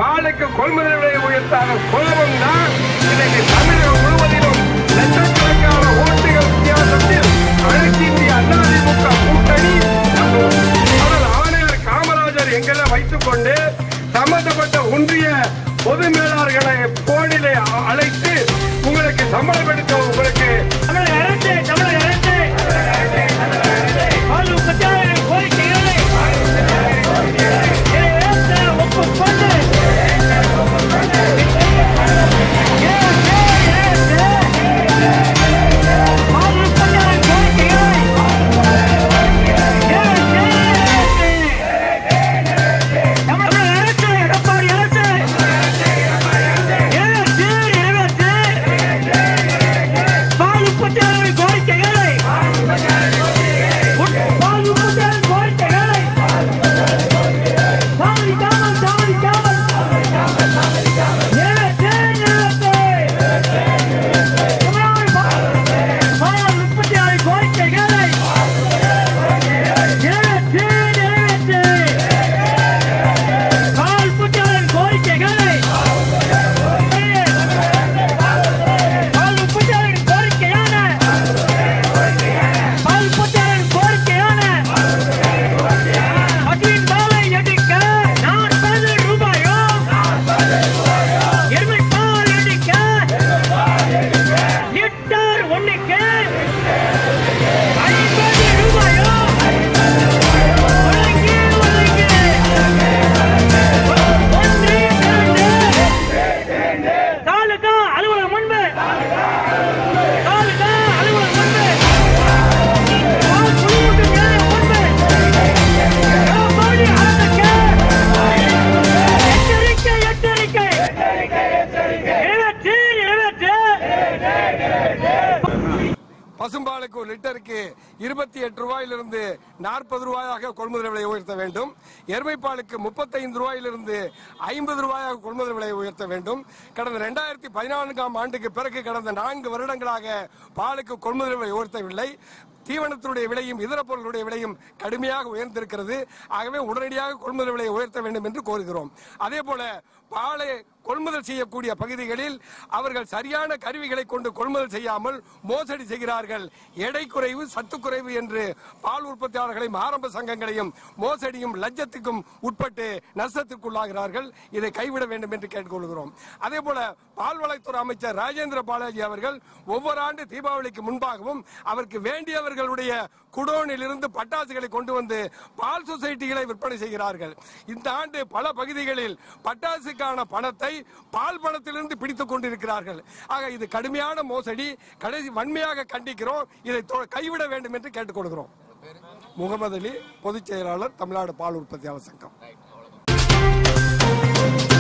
பாலுக்கு கொள்முதல் விலை உயர்த்தாத கோபம் தான் இன்னைக்கு தமிழகம் முழுவதிலும் லட்சக்கணக்கான ஓட்டுகள் வித்தியாசத்தில் அனைத்து இந்திய அண்ணா திமுக கூட்டணி அவர் ஆணையர் காமராஜர் எங்களை வைத்துக் கொண்டு சம்பந்தப்பட்ட ஒன்றிய பொது மேலாளர்களை போனிலே அ- அழைத்து உங்களுக்கு சம்பளம் எடுக்க உங்களுக்கு தமிழக அரசு தமிழக அரசு பால் உற்பத்தியாளர்களின் கோரிக்கைகளை நிறைவேற்ற ஒப்புக்கொண்டு ஏற்று, ஏற்று. பால் உற்பத்தியாளர்களின் கோரிக்கைகளை ஏற்று, ஏற்று. தமிழக அரசு எடப்பாடி அரசு ஏற்று, நிறைவேற்று. பால் உற்பத்தியாளர்களின் கோரிக்கைகளை உட்- பால் உற்பத்தியாளர்களின் கோரிக்கைகளை தாமதிக்காமல் தாமதிக்காமல் நிறைவேற்று, நிறைவேற்று. தமிழ்நாடு பால் பால் உற்பத்தியாளர்களின் கோரிக்கைகளை நிறைவேற்று, நிறைவேற்று. பால் உற்பத்தியாளர்களின் கோரிக்கைகளை பால் உற்பத்தியாளர்களின் கோரிக்கையான பால் உற்பத்தியாளர்களின் கோரிக்கையான அகிலின் பாலை எடுக்க நாற்பது ரூபாயோ எருமை பால் எடுக்க லிட்டர் ஒண்ணுக்கு ஐம்பது ரூபாயோ வழங்கி வழங்கி ஒன்று இரண்டு தாலுகா அலுவலகம் முன்பு தாலுகா அலுவலகம் முன்பு பால் குழுவுக்கு நிலையம் முன்பு எடப்பாடி அரசுக்கு எச்சரிக்கை எச்சரிக்கை நிறைவேற்று நிறைவேற்று பசும்பாலுக்கு ஒரு லிட்டருக்கு இருபத்தி எட்டு ரூபாயிலிருந்து நாற்பது ரூபாயாக கொள்முதல் விலையை உயர்த்த வேண்டும் எருமைப்பாலுக்கு முப்பத்தைந்து ரூபாயிலிருந்து ஐம்பது ரூபாயாக கொள்முதல் விலையை உயர்த்த வேண்டும் கடந்த இரண்டாயிரத்தி பதினான்காம் ஆண்டுக்கு பிறகு கடந்த நான்கு வருடங்களாக பாலுக்கு கொள்முதல் விலை உயர்த்தவில்லை தீவனத்தினுடைய விலையும் இதர பொருளுடைய விலையும் கடுமையாக உயர்ந்திருக்கிறது ஆகவே உடனடியாக கொள்முதல் விலையை உயர்த்த வேண்டும் என்று கோருகிறோம் அதே போல பாலை கொள்முதல் செய்யக்கூடிய பகுதிகளில் அவர்கள் சரியான கருவிகளை கொண்டு கொள்முதல் செய்யாமல் மோசடி செய்கிறார்கள் எடை குறைவு சத்து குறைவு என்று பால் உற்பத்தியாளர்களையும் ஆரம்ப சங்கங்களையும் மோசடியும் லஞ்சத்துக்கும் உட்பட்டு நஷ்டத்திற்குள்ளாகிறார்கள் இதை கைவிட வேண்டும் என்று கேட்டுக்கொள்கிறோம் அதே போல பால்வளத்துறை அமைச்சர் ராஜேந்திர பாலாஜி அவர்கள் ஒவ்வொரு ஆண்டு தீபாவளிக்கு முன்பாகவும் அவருக்கு வேண்டியவர்களுடைய குடோனில் இருந்து பட்டாசுகளை கொண்டு வந்து பால் சொசைட்டிகளை விற்பனை செய்கிறார்கள் இந்த ஆண்டு பல பகுதிகளில் பட்டாசுக்கான பணத்தை பால் பணத்திலிருந்து பிடித்துக் கொண்டிருக்கிறார்கள் ஆக இது கடுமையான மோசடி கடைசி வன்மையாக கண்டிக்கிறோம் இதை தொ- கைவிட வேண்டும் என்று கேட்டுக்கொள்கிறோம் முகமது அலி பொதுச் செயலாளர் தமிழ்நாடு பால் உற்பத்தியாளர் சங்கம்